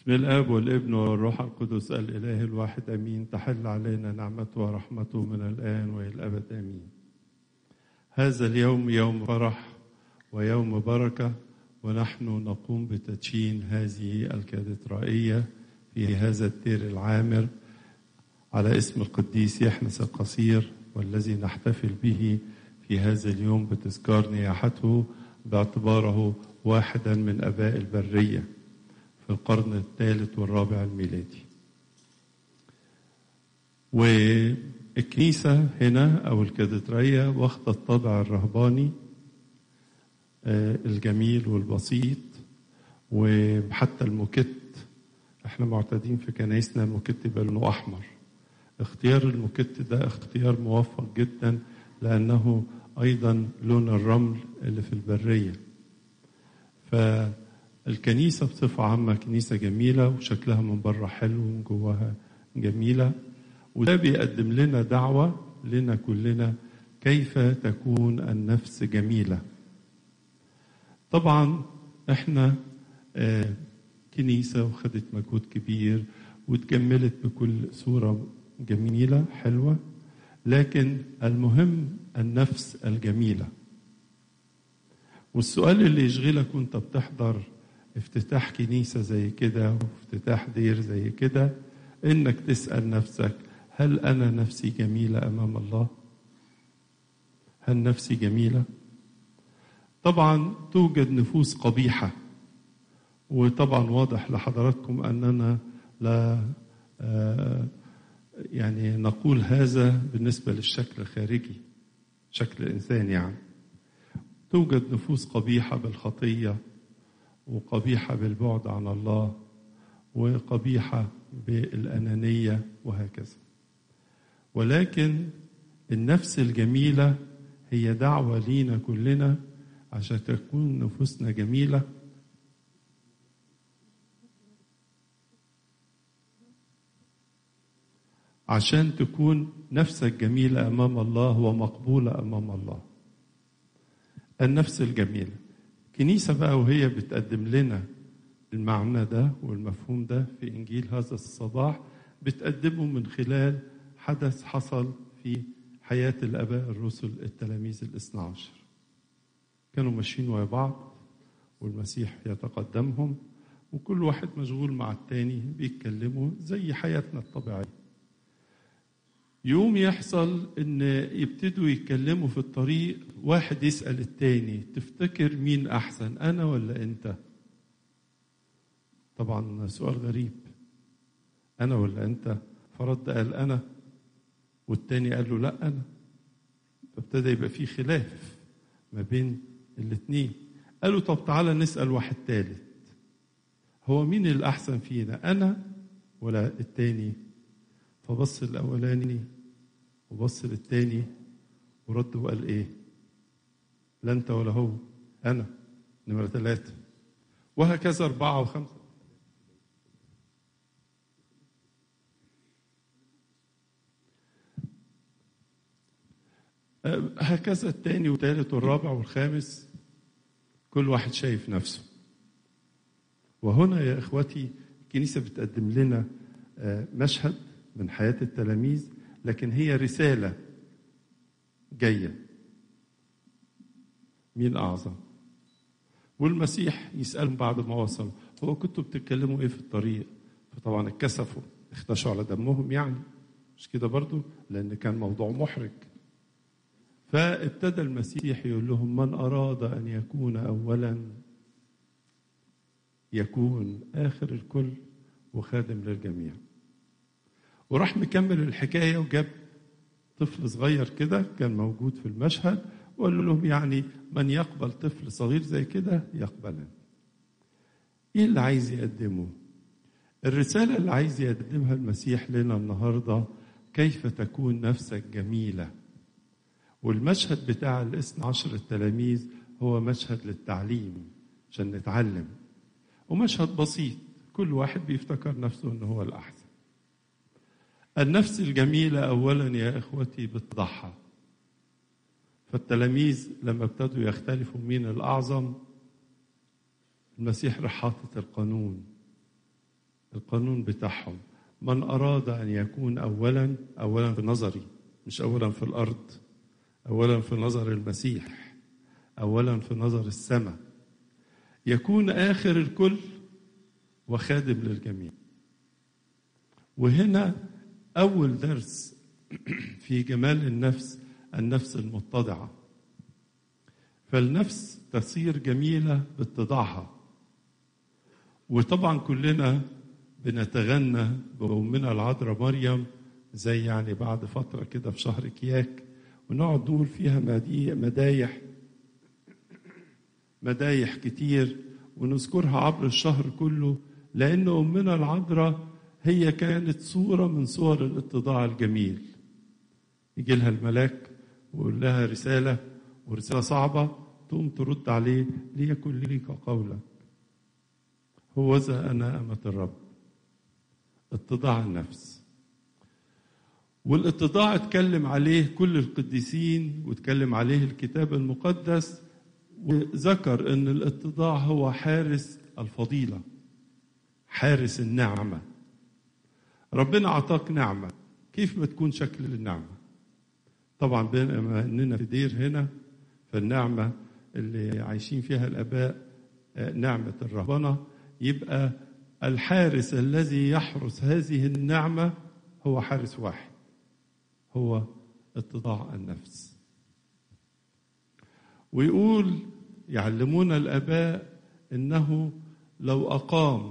بسم الاب والابن والروح القدس الاله الواحد امين تحل علينا نعمته ورحمته من الان والى الابد امين هذا اليوم يوم فرح ويوم بركه ونحن نقوم بتدشين هذه الكاتدرائيه في هذا الدير العامر على اسم القديس يحنس القصير والذي نحتفل به في هذا اليوم بتذكار نياحته باعتباره واحدا من اباء البريه في القرن الثالث والرابع الميلادي والكنيسة هنا أو الكاتدرائية واخدة الطابع الرهباني الجميل والبسيط وحتى الموكت احنا معتادين في كنايسنا الموكت يبقى لونه أحمر اختيار الموكت ده اختيار موفق جدا لأنه أيضا لون الرمل اللي في البرية ف الكنيسة بصفة عامة كنيسة جميلة وشكلها من بره حلو ومن جواها جميلة وده بيقدم لنا دعوة لنا كلنا كيف تكون النفس جميلة طبعا احنا آه كنيسة وخدت مجهود كبير وتكملت بكل صورة جميلة حلوة لكن المهم النفس الجميلة والسؤال اللي يشغلك وانت بتحضر افتتاح كنيسة زي كده وافتتاح دير زي كده انك تسأل نفسك هل انا نفسي جميلة امام الله هل نفسي جميلة طبعا توجد نفوس قبيحة وطبعا واضح لحضراتكم اننا لا يعني نقول هذا بالنسبة للشكل الخارجي شكل الانسان يعني توجد نفوس قبيحة بالخطية وقبيحة بالبعد عن الله وقبيحة بالأنانية وهكذا ولكن النفس الجميلة هي دعوة لينا كلنا عشان تكون نفوسنا جميلة عشان تكون نفسك جميلة أمام الله ومقبولة أمام الله النفس الجميله كنيسة بقى وهي بتقدم لنا المعنى ده والمفهوم ده في إنجيل هذا الصباح بتقدمه من خلال حدث حصل في حياة الآباء الرسل التلاميذ الاثنى عشر كانوا ماشيين ويا بعض والمسيح يتقدمهم وكل واحد مشغول مع التاني بيتكلموا زي حياتنا الطبيعية يوم يحصل ان يبتدوا يتكلموا في الطريق واحد يسأل التاني تفتكر مين احسن انا ولا انت طبعا سؤال غريب انا ولا انت فرد قال انا والتاني قال له لا انا فابتدى يبقى في خلاف ما بين الاتنين قالوا طب تعالى نسأل واحد تالت هو مين الأحسن فينا أنا ولا التاني فبص الأولاني وبص للتاني ورد وقال إيه لا أنت ولا هو أنا نمرة ثلاثة وهكذا أربعة وخمسة هكذا التاني والتالت والرابع والخامس كل واحد شايف نفسه وهنا يا إخوتي الكنيسة بتقدم لنا مشهد من حياة التلاميذ لكن هي رسالة جاية مين أعظم والمسيح يسألهم بعد ما وصلوا هو كنتوا بتتكلموا إيه في الطريق فطبعا اتكسفوا اختشوا على دمهم يعني مش كده برضو لأن كان موضوع محرج فابتدى المسيح يقول لهم من أراد أن يكون أولا يكون آخر الكل وخادم للجميع وراح مكمل الحكاية وجاب طفل صغير كده كان موجود في المشهد وقال لهم يعني من يقبل طفل صغير زي كده يقبلن ايه اللي عايز يقدمه الرسالة اللي عايز يقدمها المسيح لنا النهاردة كيف تكون نفسك جميلة والمشهد بتاع الاثنى عشر التلاميذ هو مشهد للتعليم عشان نتعلم ومشهد بسيط كل واحد بيفتكر نفسه انه هو الاحسن النفس الجميله اولا يا اخوتي بتضحى فالتلاميذ لما ابتدوا يختلفوا مين الاعظم المسيح راح حاطط القانون القانون بتاعهم من أراد أن يكون أولا أولا في نظري مش أولا في الأرض أولا في نظر المسيح أولا في نظر السماء يكون آخر الكل وخادم للجميع وهنا أول درس في جمال النفس النفس المتضعة فالنفس تصير جميلة باتضاعها وطبعا كلنا بنتغنى بأمنا العذراء مريم زي يعني بعد فترة كده في شهر كياك ونقعد نقول فيها مدايح مدايح كتير ونذكرها عبر الشهر كله لأن أمنا العذراء هي كانت صورة من صور الاتضاع الجميل يجي لها الملاك ويقول لها رسالة ورسالة صعبة تقوم ترد عليه ليكن لك قولك هو ذا أنا أمة الرب اتضاع النفس والاتضاع اتكلم عليه كل القديسين واتكلم عليه الكتاب المقدس وذكر ان الاتضاع هو حارس الفضيلة حارس النعمة ربنا أعطاك نعمة كيف ما تكون شكل النعمة طبعا بما أننا في دير هنا فالنعمة اللي عايشين فيها الآباء نعمة الرهبنة يبقى الحارس الذي يحرس هذه النعمة هو حارس واحد هو اتضاع النفس ويقول يعلمون الآباء إنه لو أقام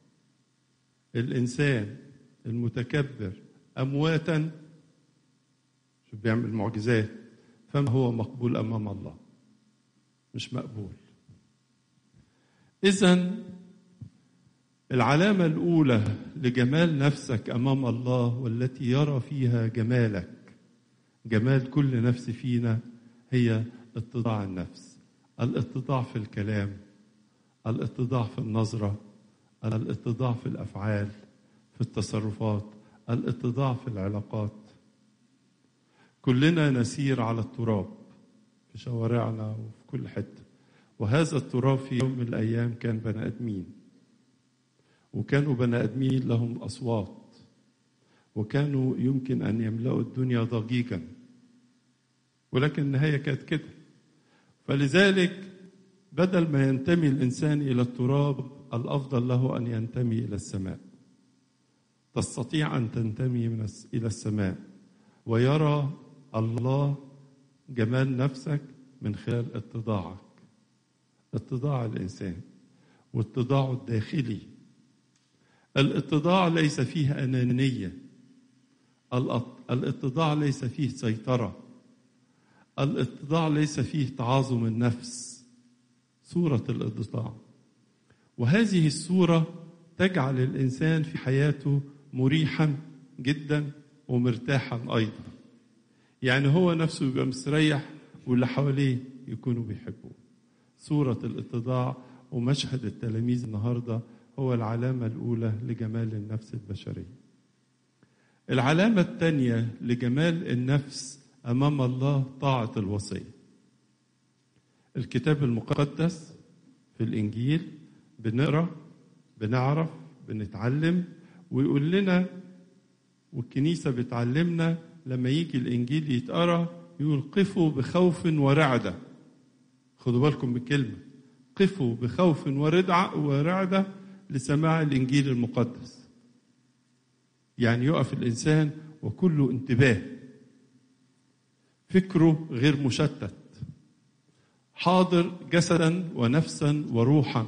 الإنسان المتكبر أمواتا شو بيعمل معجزات فما هو مقبول أمام الله مش مقبول إذا العلامة الأولى لجمال نفسك أمام الله والتي يرى فيها جمالك جمال كل نفس فينا هي اتضاع النفس الاتضاع في الكلام الاتضاع في النظرة الاتضاع في الأفعال في التصرفات الاتضاع في العلاقات كلنا نسير على التراب في شوارعنا وفي كل حتة وهذا التراب في يوم من الأيام كان بني آدمين وكانوا بني آدمين لهم أصوات وكانوا يمكن أن يملأوا الدنيا ضجيجا ولكن النهاية كانت كده فلذلك بدل ما ينتمي الإنسان إلى التراب الأفضل له أن ينتمي إلى السماء تستطيع أن تنتمي من إلى السماء ويرى الله جمال نفسك من خلال اتضاعك اتضاع الإنسان واتضاعه الداخلي الاتضاع ليس فيه أنانية الاتضاع ليس فيه سيطرة الاتضاع ليس فيه تعاظم النفس صورة الاتضاع وهذه الصورة تجعل الإنسان في حياته مريحا جدا ومرتاحا أيضا يعني هو نفسه يبقى مستريح واللي حواليه يكونوا بيحبوه صورة الاتضاع ومشهد التلاميذ النهارده هو العلامة الأولى لجمال النفس البشرية. العلامة الثانية لجمال النفس أمام الله طاعة الوصية. الكتاب المقدس في الإنجيل بنقرا بنعرف بنتعلم ويقول لنا والكنيسة بتعلمنا لما يجي الإنجيل يتقرا يقول قفوا بخوف ورعدة. خدوا بالكم بالكلمة. قفوا بخوف ورعدة لسماع الانجيل المقدس يعني يقف الانسان وكله انتباه فكره غير مشتت حاضر جسدا ونفسا وروحا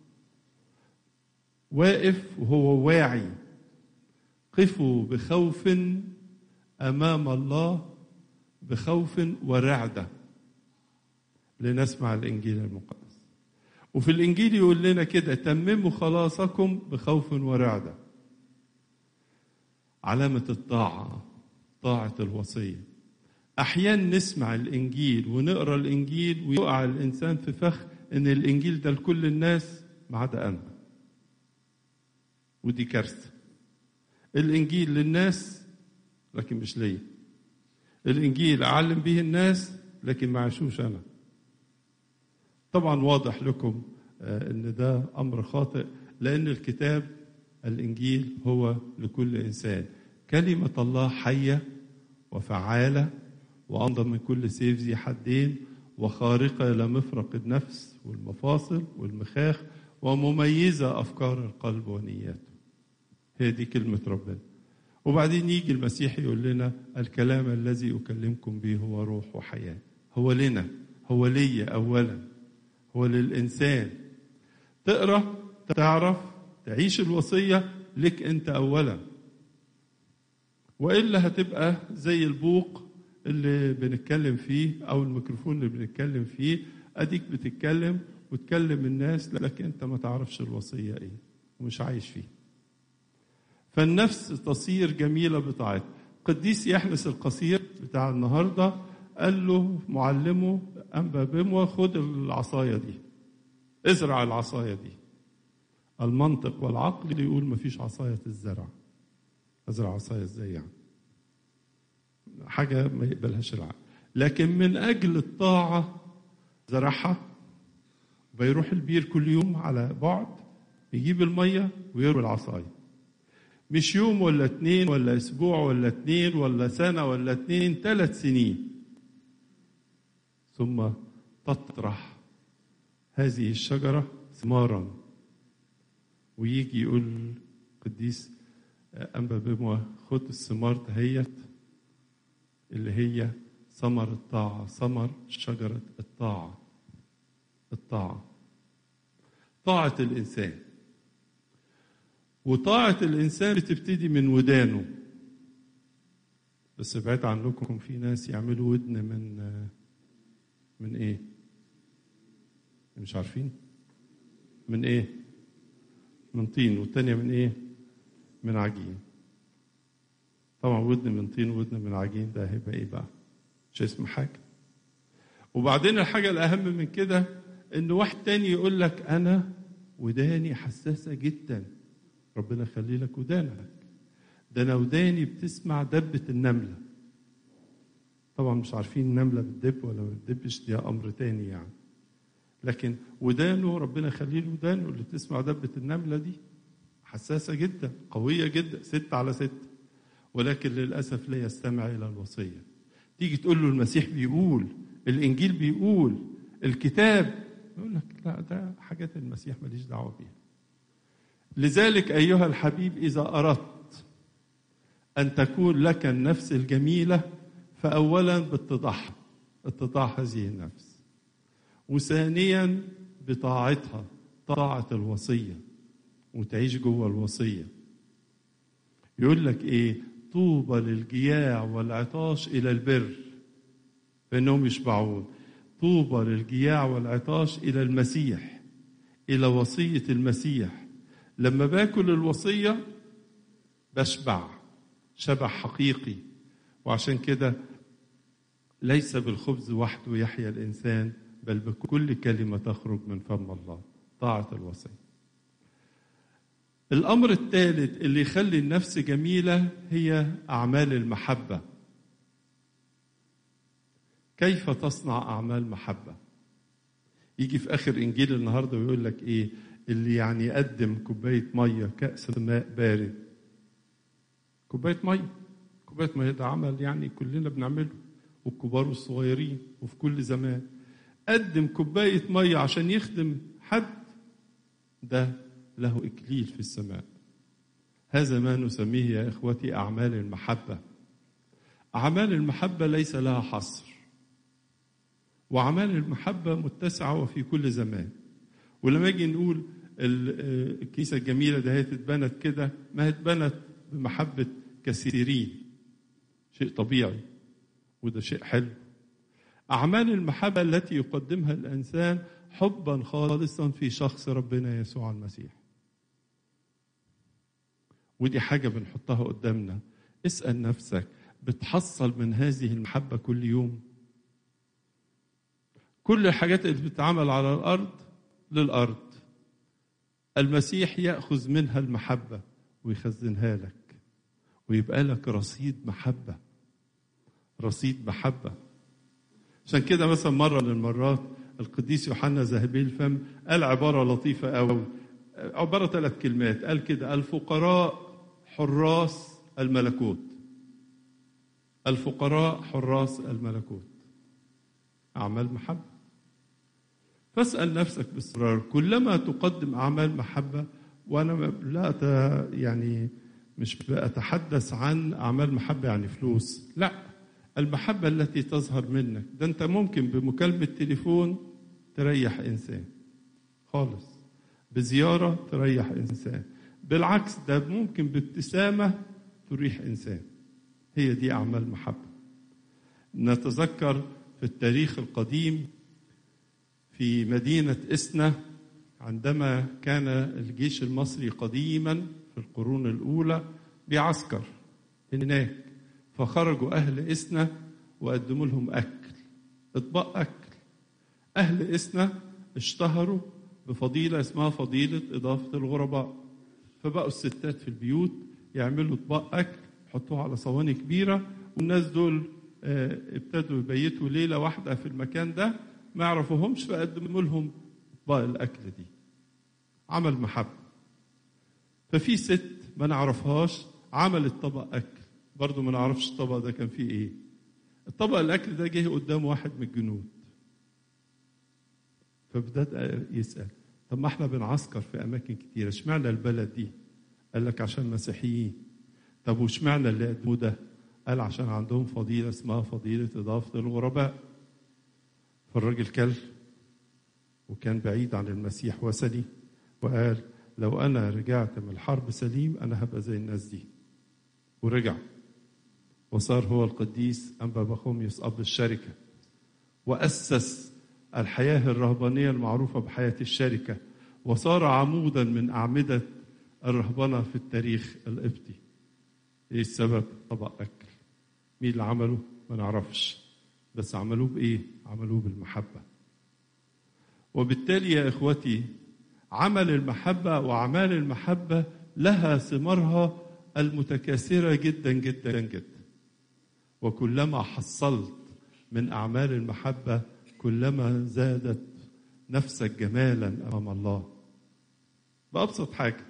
واقف وهو واعي قفوا بخوف امام الله بخوف ورعده لنسمع الانجيل المقدس وفي الانجيل يقول لنا كده تمموا خلاصكم بخوف ورعده علامه الطاعه طاعه الوصيه احيانا نسمع الانجيل ونقرا الانجيل ويقع الانسان في فخ ان الانجيل ده لكل الناس ما عدا انا ودي كارثه الانجيل للناس لكن مش ليا الانجيل اعلم به الناس لكن ما عاشوش انا طبعا واضح لكم ان ده امر خاطئ لان الكتاب الإنجيل هو لكل إنسان كلمة الله حية وفعالة وأمضى من كل سيف ذي حدين وخارقة إلى مفرق النفس والمفاصل والمخاخ ومميزة أفكار القلب ونياته هي دي كلمة ربنا وبعدين يجي المسيح يقول لنا الكلام الذي أكلمكم به هو روح وحياة هو لنا هو لي أولا هو للإنسان تقرأ تعرف تعيش الوصية لك أنت أولا وإلا هتبقى زي البوق اللي بنتكلم فيه أو الميكروفون اللي بنتكلم فيه أديك بتتكلم وتكلم الناس لكن أنت ما تعرفش الوصية إيه ومش عايش فيه فالنفس تصير جميلة بطاعتها قديس يحنس القصير بتاع النهاردة قال له معلمه أنبا بموى خد العصاية دي ازرع العصاية دي المنطق والعقل يقول مفيش عصاية الزرع ازرع عصاية ازاي يعني حاجة ما يقبلهاش العقل لكن من أجل الطاعة زرعها بيروح البير كل يوم على بعد يجيب المية ويروي العصاية مش يوم ولا اتنين ولا اسبوع ولا اتنين ولا سنة ولا اتنين ثلاث سنين ثم تطرح هذه الشجرة ثمارا ويجي يقول قديس أنبا بموى خد الثمار دهيت اللي هي ثمر الطاعة ثمر شجرة الطاعة الطاعة طاعة الإنسان وطاعة الإنسان بتبتدي من ودانه بس بعيد عنكم في ناس يعملوا ودن من من إيه؟ مش عارفين؟ من إيه؟ من طين والتانية من إيه؟ من عجين طبعا ودن من طين وودن من عجين ده هيبقى إيه بقى؟ مش اسم حاجة وبعدين الحاجة الأهم من كده إن واحد تاني يقول لك أنا وداني حساسة جدا ربنا يخلي لك ودانك ده انا وداني بتسمع دبة النملة طبعا مش عارفين النملة بتدب ولا ما بتدبش دي أمر تاني يعني لكن ودانه ربنا يخليه له ودانه اللي بتسمع دبة النملة دي حساسة جدا قوية جدا ست على ست ولكن للأسف لا يستمع إلى الوصية تيجي تقول له المسيح بيقول الإنجيل بيقول الكتاب يقول لك لا ده حاجات المسيح ماليش دعوة بيها لذلك أيها الحبيب إذا أردت أن تكون لك النفس الجميلة فأولا باتضاعها اتضاع هذه النفس وثانيا بطاعتها طاعة الوصية وتعيش جوه الوصية يقول لك إيه طوبى للجياع والعطاش إلى البر فإنهم يشبعون طوبى للجياع والعطاش إلى المسيح إلى وصية المسيح لما باكل الوصية بشبع شبع حقيقي وعشان كده ليس بالخبز وحده يحيا الإنسان بل بكل كلمة تخرج من فم الله طاعة الوصية الأمر الثالث اللي يخلي النفس جميلة هي أعمال المحبة كيف تصنع أعمال محبة يجي في آخر إنجيل النهاردة ويقول لك إيه اللي يعني يقدم كوباية مية كأس ماء بارد كوباية مية كوباية مية ده عمل يعني كلنا بنعمله والكبار والصغيرين وفي كل زمان قدم كوباية مية عشان يخدم حد ده له إكليل في السماء هذا ما نسميه يا إخوتي أعمال المحبة أعمال المحبة ليس لها حصر وأعمال المحبة متسعة وفي كل زمان ولما يجي نقول الكيسة الجميلة ده هي اتبنت كده ما هي اتبنت بمحبة كثيرين شيء طبيعي وده شيء حلو أعمال المحبة التي يقدمها الإنسان حبا خالصا في شخص ربنا يسوع المسيح ودي حاجة بنحطها قدامنا اسأل نفسك بتحصل من هذه المحبة كل يوم كل الحاجات اللي بتتعمل على الأرض للأرض المسيح يأخذ منها المحبة ويخزنها لك ويبقى لك رصيد محبة رصيد محبة عشان كده مثلا مرة من المرات القديس يوحنا ذهبي الفم قال عبارة لطيفة قوي عبارة ثلاث كلمات قال كده الفقراء حراس الملكوت الفقراء حراس الملكوت أعمال محبة فاسأل نفسك باستمرار كلما تقدم أعمال محبة وأنا لا أت- يعني مش بأتحدث عن أعمال محبة يعني فلوس لا المحبة التي تظهر منك ده أنت ممكن بمكالمة تليفون تريح إنسان خالص بزيارة تريح إنسان بالعكس ده ممكن بابتسامة تريح إنسان هي دي أعمال محبة نتذكر في التاريخ القديم في مدينة إسنا عندما كان الجيش المصري قديما في القرون الأولى بيعسكر هناك فخرجوا أهل إسنا وقدموا لهم أكل أطباق أكل أهل إسنا اشتهروا بفضيلة اسمها فضيلة إضافة الغرباء فبقوا الستات في البيوت يعملوا أطباق أكل يحطوها على صواني كبيرة والناس دول آه، ابتدوا يبيتوا ليلة واحدة في المكان ده ما يعرفوهمش فقدموا لهم أطباق الأكل دي عمل محبة ففي ست ما نعرفهاش عملت طبق أكل برضو ما نعرفش الطبق ده كان فيه إيه الطبق الأكل ده جه قدام واحد من الجنود فبدأت يسأل طب ما احنا بنعسكر في أماكن كتيرة اشمعنى البلد دي قال لك عشان مسيحيين طب واشمعنى اللي قدموه ده قال عشان عندهم فضيلة اسمها فضيلة إضافة الغرباء فالراجل كل وكان بعيد عن المسيح وثني وقال لو أنا رجعت من الحرب سليم أنا هبقى زي الناس دي ورجع وصار هو القديس أنبا بخوميوس أب الشركة وأسس الحياة الرهبانية المعروفة بحياة الشركة وصار عمودا من أعمدة الرهبنة في التاريخ القبطي إيه السبب؟ طبق أكل مين اللي عمله؟ ما نعرفش بس عملوه بإيه؟ عملوه بالمحبة وبالتالي يا إخوتي عمل المحبة وأعمال المحبة لها ثمارها المتكاثرة جدا جدا جدا وكلما حصلت من أعمال المحبة كلما زادت نفسك جمالا أمام الله بأبسط حاجة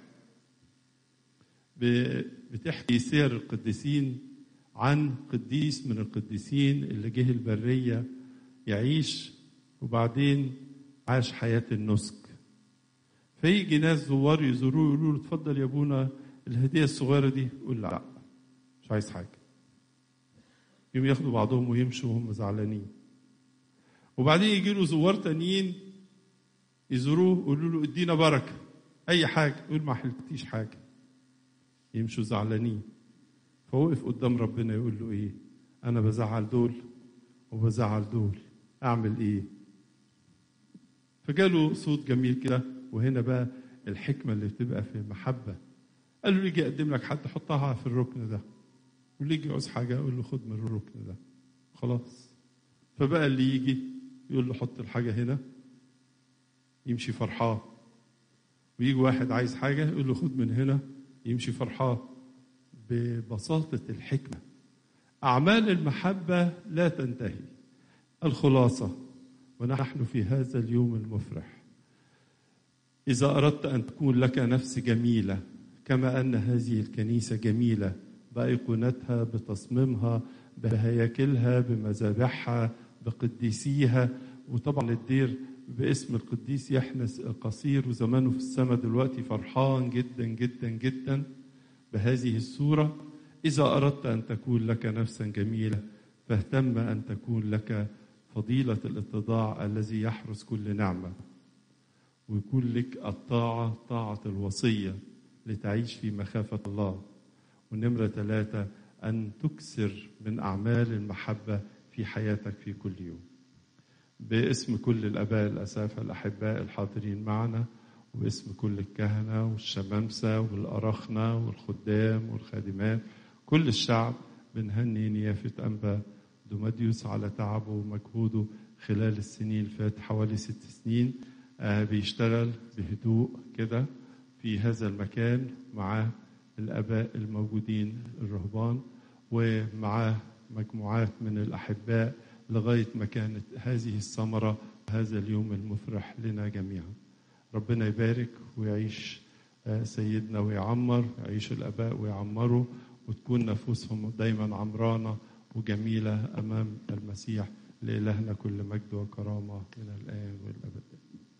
ب- بتحكي سير القديسين عن قديس من القديسين اللي جه البرية يعيش وبعدين عاش حياة النسك فيجي ناس زوار يزوروه يقولوا له اتفضل يا ابونا الهدية الصغيرة دي يقول لا مش عايز حاجة يوم ياخدوا بعضهم ويمشوا وهم زعلانين وبعدين يجي له زوار تانيين يزوروه يقولوا له ادينا بركة أي حاجة يقول ما حلتيش حاجة يمشوا زعلانين فوقف قدام ربنا يقول له ايه انا بزعل دول وبزعل دول اعمل ايه فجاله صوت جميل كده وهنا بقى الحكمة اللي بتبقى في المحبة قال له يجي يقدم لك حد حطها في الركن ده واللي يجي يعوز حاجة يقول له خد من الركن ده خلاص فبقى اللي يجي يقول له حط الحاجة هنا يمشي فرحان ويجي واحد عايز حاجة يقول له خد من هنا يمشي فرحان ببساطة الحكمة أعمال المحبة لا تنتهي الخلاصة ونحن في هذا اليوم المفرح إذا أردت أن تكون لك نفس جميلة كما أن هذه الكنيسة جميلة بأيقونتها بتصميمها بهياكلها بمذابحها بقديسيها وطبعا الدير باسم القديس يحنس القصير وزمانه في السماء دلوقتي فرحان جدا جدا جدا بهذه الصورة إذا أردت أن تكون لك نفسا جميلة فاهتم أن تكون لك فضيلة الاتضاع الذي يحرس كل نعمة ويكون لك الطاعة طاعة الوصية لتعيش في مخافة الله ونمرة ثلاثة أن تكسر من أعمال المحبة في حياتك في كل يوم باسم كل الآباء الأسافة الأحباء الحاضرين معنا وباسم كل الكهنة والشمامسة والأرخنة والخدام والخادمات كل الشعب بنهني نيافة أنبا دوماديوس على تعبه ومجهوده خلال السنين اللي فات حوالي ست سنين آه بيشتغل بهدوء كده في هذا المكان مع الآباء الموجودين الرهبان ومع مجموعات من الأحباء لغاية ما كانت هذه الثمرة هذا اليوم المفرح لنا جميعا ربنا يبارك ويعيش سيدنا ويعمر يعيش الآباء ويعمروا وتكون نفوسهم دايما عمرانة وجميلة أمام المسيح لإلهنا كل مجد وكرامة من الآن والأبد